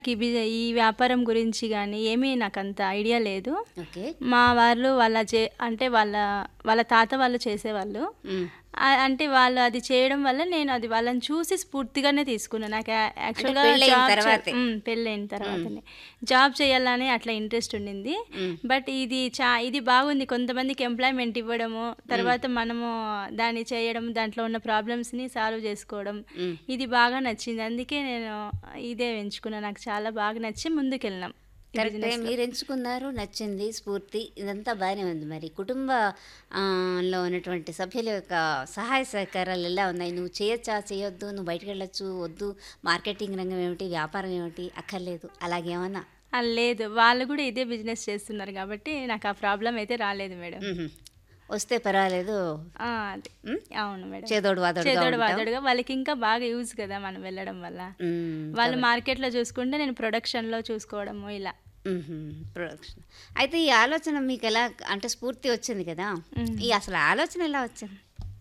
ఈ బి ఈ వ్యాపారం గురించి గానీ ఏమీ నాకంత ఐడియా లేదు. ఓకే. మా వాళ్ళు వాళ్ళ చే అంటే వాళ్ళ వాళ్ళ తాత వాళ్ళు చేసేవాళ్ళు. హ్మ్. ఆహ్, అంటే వాళ్ళు అది చేయడం వల్ల నేను అది వాళ్ళని చూసి స్ఫూర్తిగానే తీసుకున్నా. నాకు యా అంటే యాక్చువల్‌గా పెళ్ళయిన జాబ్ చే తర్వాతే. హ్మ్. పెళ్ళైన హ్మ్. తర్వాతనే. జాబ్ చేయాలని అట్లా ఇంట్రెస్ట్ ఉండింది. హ్మ్. బట్ ఇది చా ఇది బాగుంది. కొంతమందికి ఎంప్లాయ్‌మెంట్ ఇవ్వడము, హ్మ్. తర్వాత మనము దాన్ని చేయడం, దాంట్లో ఉన్న ప్రాబ్లమ్స్‌ని సాల్వ్ చేసుకోవడం. హ్మ్. ఇది బాగా నచ్చింది. అందుకే నేను ఇదే ఎంచుకున్నా. నాకు చాలా బాగా నచ్చి ముందుకెళ్ళినాం ఈ కరెక్టే. బిజినెస్‌లో. మీరు ఎంచుకున్నారు, నచ్చింది, స్ఫూర్తి ఇదంతా బానే ఉంది. మరి కుటుంబ ఆహ్, లో ఉన్నటువంటి సభ్యుల యొక్క సహాయ సహకారాలు ఎలా ఉన్నాయి? నువ్వు చేయొచ్చా? చేయొద్దు. నువ్వు బయటికెళ్ళొచ్చు. వద్దు. మార్కెటింగ్ రంగం ఏమిటి? వ్యాపారం ఏమిటి? అక్కర్లేదు. అలాగేమన్నా? ఆ! లేదు. వాళ్ళు గూడా ఇదే బిజినెస్ చేస్తున్నారు గాబట్టి నాకు ఆ ప్రాబ్లమ్ అయితే రాలేదు మేడం. హుహు. వస్తే పర్వాలేదు. ఆ! అది. హ్మ్. అవును మేడం. చేదోడు వాదోడుగా చేదోడు ఉంటావు. వాదోడుగా వాళ్ళకి ఇంకా బాగా యూజ్ కదా మనం వెళ్ళడం వల్ల. హ్మ్. వాళ్ళు కాబట్టి మార్కెట్‌లో చూసుకుంటే నేను ప్రొడక్షన్‌లో చూసుకోవడము ఇలా. హుహు. ప్రొడక్షన్. అయితే ఈ ఆలోచన మీకెలా అంటే స్ఫూర్తి వచ్చింది కదా! హ్మ్. ఈ అసలు ఆలోచన ఎలా వచ్చింది?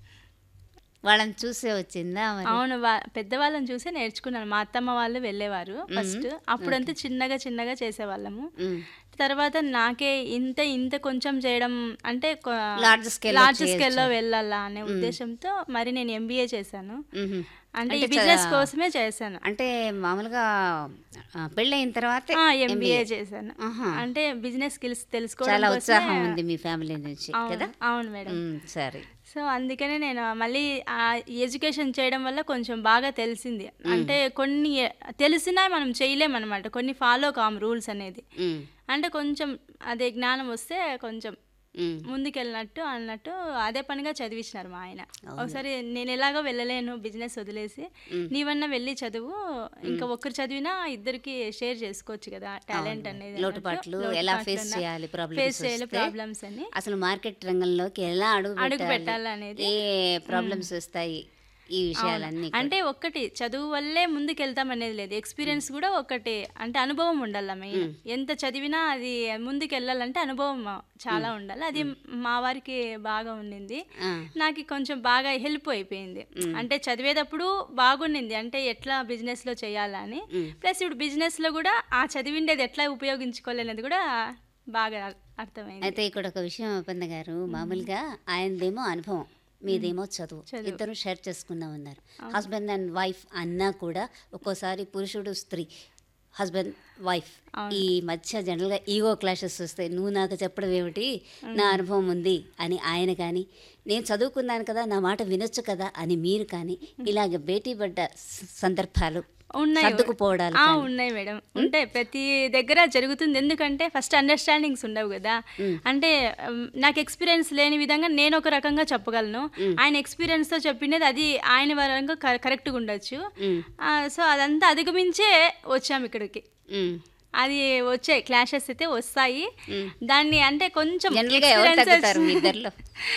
వాళ్ళని చూసే వచ్చిందా మరి? అవును. వా పెద్దవాళ్ళని చూసే నేర్చుకున్నాను. మా అత్తమ్మ వాళ్ళు వెళ్ళేవారు హుహు. ఫస్ట్. ఓకే. అప్పుడంతా చిన్నగా చిన్నగా చేసేవాళ్ళము. హ్మ్. తర్వాత నాకే ఇంత ఇంత కొంచెం చేయడం అంటే కొ లార్జ్ స్కేల్‌లో లార్జ్ చేయొచ్చు. స్కేల్‌లో వెళ్ళాలా అనే హ్మ్. ఉద్దేశంతో మరి నేను ఎంబీఏ చేశాను. హుహు. అంటే ఈ అంటే చ బిజినెస్ కోసమే చేశాను. అంటే మామూలుగా ఆహ్, పెళ్ళయిన తర్వాతే ఆ! ఎంబీఏ. ఎంబీఏ చేశాను. ఆహా! అంటే బిజినెస్ స్కిల్స్ తెలుసుకోవడం చాలా కోసమే ఉత్సాహం ఉంది మీ ఫ్యామిలీ నుంచి అవును. కదా? అవును మేడం. హ్మ్. సరే. సో, అందుకనే నేను మళ్ళీ ఆహ్, ఎడ్యుకేషన్ చేయడం వల్ల కొంచెం బాగా తెలిసింది. హ్మ్. అంటే కొన్ని తెలిసినా మనం చేయలేమనమాట. కొన్ని ఫాలో కాము రూల్స్ అనేది. హ్మ్. అంటే కొంచెం అదే జ్ఞానం వస్తే కొంచెం హ్మ్. ముందుకెళ్ళినట్టు అన్నట్టు అదే పనిగా చదివిచ్చినారు మా ఆయన. అవును. ఒకసారి నేను ఎలాగో వెళ్ళలేను బిజినెస్ వదిలేసి, హ్మ్. నీవన్నా వెళ్ళి చదువు. ఇంకా హ్మ్. ఒక్కరు చదివినా ఇద్దరికి షేర్ చేసుకోవచ్చు కదా! టాలెంట్ అవును. అనేది అన్నట్టు. లోటుపాట్లు ఎలా ఫేస్ లోటుపాట్లున్నా చేయాలి ఫేస్ ప్రాబ్లమ్స్ చేయాలి వస్తే? ప్రాబ్లమ్స్ అని. అసలు మార్కెట్ రంగంలోకి ఎలా అడుగు అడుగు పెట్టాలి? పెట్టాలనేది ఏ హ్మ్. ప్రాబ్లమ్స్ వస్తాయి? ఈ అవును. విషయాలన్నీ అంటే కూడా. ఒక్కటి చదువు వల్లే ముందుకెళ్తామనేది లేదు. ఎక్స్‌పీరియన్స్ గూడా ఒకటి అంటే అనుభవం ఉండాల మెయిన్. హ్మ్. ఎంత చదివినా అది ముందుకెళ్ళాలంటే అనుభవం చాలా హ్మ్. ఉండాలి. అది హ్మ్. మా వారికి బాగా ఉండింది. ఆ! నాకి కొంచెం బాగా హెల్ప్ అయిపోయింది. హ్మ్. అంటే చదివేటప్పుడు బాగుండింది. అంటే ఎట్లా బిజినెస్‌లో చేయాలా అని. హ్మ్. ప్లస్ ఇప్పుడు బిజినెస్‌లో గూడా ఆ చదివిండేది ఎట్లా ఉపయోగించుకోవాలి అనేది గూడా బాగా అర్థమైంది. అయితే ఇక్కడ ఒక విషయం అపర్ణ గారు హ్మ్. మామూలుగా ఆయనదేమో అనుభవం. హ్మ్. మీదేమో చదువు. చదువు. ఇద్దరు షేర్ చేసుకుందామన్నారు. అవును. హస్బెండ్ అండ్ వైఫ్ అన్నా కూడా ఒక్కోసారి పురుషుడు, స్త్రీ హస్బెండ్, వైఫ్ ఈ అవును. మధ్య జనరల్‌గా ఈగో క్లాషెస్ వస్తాయి. నువ్వు నాకు చెప్పడం ఏమిటి? నా హ్మ్. అనుభవం ఉంది అని ఆయన కానీ, నేను చదువుకున్నాను కదా! నా మాట వినొచ్చు కదా! అని మీరు కానీ, హ్మ్. ఇలాగ భేటీ పడ్డ స సందర్భాలు ఉన్నాయి. సర్దుకుపోవడాలు ఆ! కానీ ఉన్నాయి మేడం. హ్మ్? ఉంటాయి. ప్రతి దగ్గర జరుగుతుంది. ఎందుకంటే ఫస్ట్ అండర్‌స్టాండింగ్స్ ఉండవు గదా! హ్మ్. అంటే హ్మ్, నాకు ఎక్స్‌పీరియన్స్ లేని విధంగా నేను ఒక రకంగా చెప్పగలను. హ్మ్. ఆయన ఎక్స్‌పీరియన్స్‌తో చెప్పినది అది ఆయన పరంగా క కరెక్ట్‌గా ఉండొచ్చు. హ్మ్. ఆహ్, సో, అదంతా అధిగమించే వచ్చాము ఇక్కడికి. హ్మ్. అది వచ్చాయి. క్లాషెస్ అయితే వస్తాయి. హ్మ్. దాన్ని అంటే కొంచెం జనరల్‌గా ఎవరు ఎక్స్‌పీరియన్సెస్ తగ్గుతారు మీ ఇద్దరిలో?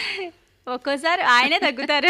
ఒక్కోసారి ఆయనే తగ్గుతారు.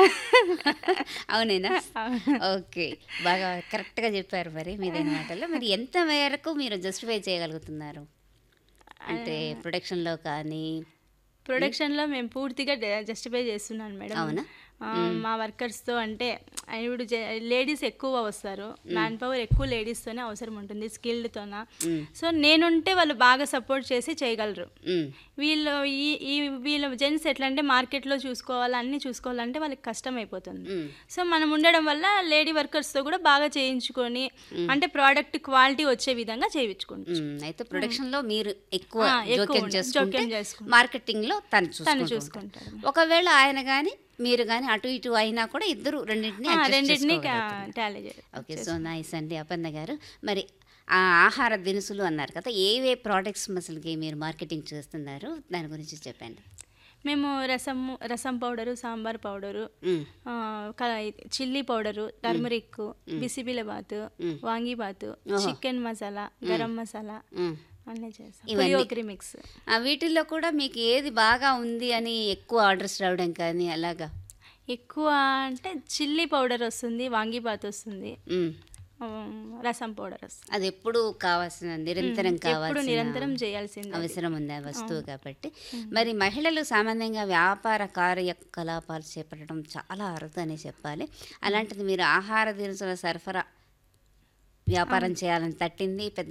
అవునేనా? అవును. ఓకే. బాగా కరెక్ట్‌గా చెప్పారు మరి మీదైన మాటల్లో. మరి ఎంత మేరకు మీరు జస్టిఫై చేయగలుగుతున్నారు? అంటే ఆహ్ ప్రొడక్షన్‌లో కానీ హ్మ్. ప్రొడక్షన్‌లో మేము పూర్తిగా డ జస్టిఫై చేస్తున్నాను మేడం. అవునా? ఆహ్, హ్మ్. మా వర్కర్స్‌తో అంటే ఇప్పుడు జ లేడీస్ ఎక్కువ వస్తారు. హ్మ్. మ్యాన్ పవర్ ఎక్కువ లేడీస్‌తోనే అవసరం ఉంటుంది. స్కిల్డ్‌తోన. హ్మ్. సో, నేనుంటే వాళ్ళు బాగా సపోర్ట్ చేసి చేయగలరు. హ్మ్. వీళ్ళు ఈ ఈ వీళ్ళు జెంట్స్ ఎట్లా అంటే మార్కెట్‌లో చూసుకోవాలి, అన్నీ చూసుకోవాలంటే వాళ్ళకి కష్టమైపోతుంది. హ్మ్. సో, మనం ఉండడం వల్ల లేడీ వర్కర్స్‌తో కూడా బాగా చేయించుకొని హ్మ్. అంటే ప్రోడక్ట్ క్వాలిటీ వచ్చే విధంగా చేయించుకోవచ్చు. హ్మ్. అయితే హ్మ్. ప్రొడక్షన్‌లో మీరు ఎక్కువ ఆ! ఎక్కువ జోక్యం ఉండ చేసుకుంటే, జోక్యం చేసుకుంటా. మార్కెటింగ్‌లో తను తను చూసుకుంటూ ఉంటారు. చూసుకుంటాడు. ఒకవేళ ఆయన గాని, మీరు గాని అటు ఇటు అయినా కూడా ఇద్దరు రెండింటిని ఆ! అడ్జస్ట్ రెండిటిని కా చేసుకోగలుగుతున్నారు. టాలీ జే ఓకే. సో, చేసుకుంటాం. నైస్ అండి అపర్ణ గారు. మరి ఆ ఆహార దినుసులు అన్నారు కదా! ఏవే ప్రొడక్ట్స్ అసలకి మీరు మార్కెటింగ్ చేస్తున్నారు? దాని గురించి చెప్పండి. మేము రసము రసం పౌడరు, సాంబార్ పౌడరు, హ్మ్. ఆహ్, క చిల్లీ పౌడరు, హ్మ్. టర్మరిక్కు, హ్మ్. బిసిబిలబాతు, హ్మ్. వాంగీబాతు, ఓహో! చికెన్ మసాలా, హ్మ్. గరం మసాలా హ్మ్. అన్నీ చేస్తాం. ఇవన్నీ. పులిహోకరి మిక్స్. ఆ! వీటిల్లో కూడా మీకు ఏది బాగా ఉంది అని ఎక్కువ ఆర్డర్స్ రావడం కానీ అలాగా? ఎక్కువ అంటే చిల్లీ పౌడర్ వస్తుంది, వాంగీబాత్ వస్తుంది. హ్మ్. హ్మ్. రసం పౌడర్ వస్తుంది. అది ఎప్పుడూ కావాల్సిన హ్మ్. నిరంతరం ఎప్పుడు కావాల్సిన నిరంతరం చేయాల్సిందే అది. అవసరం ఉంది ఆ వస్తువు అవును. కాబట్టి. హ్మ్. మరి మహిళలు సామాన్యంగా వ్యాపార కార్యకలాపాలు చేపట్టడం చాలా అరుదు అనే చెప్పాలి. హ్మ్. అలాంటిది మీరు ఆహార దినుసుల సరఫరా వ్యాపారం చేయాలని తట్టింది పెద్ద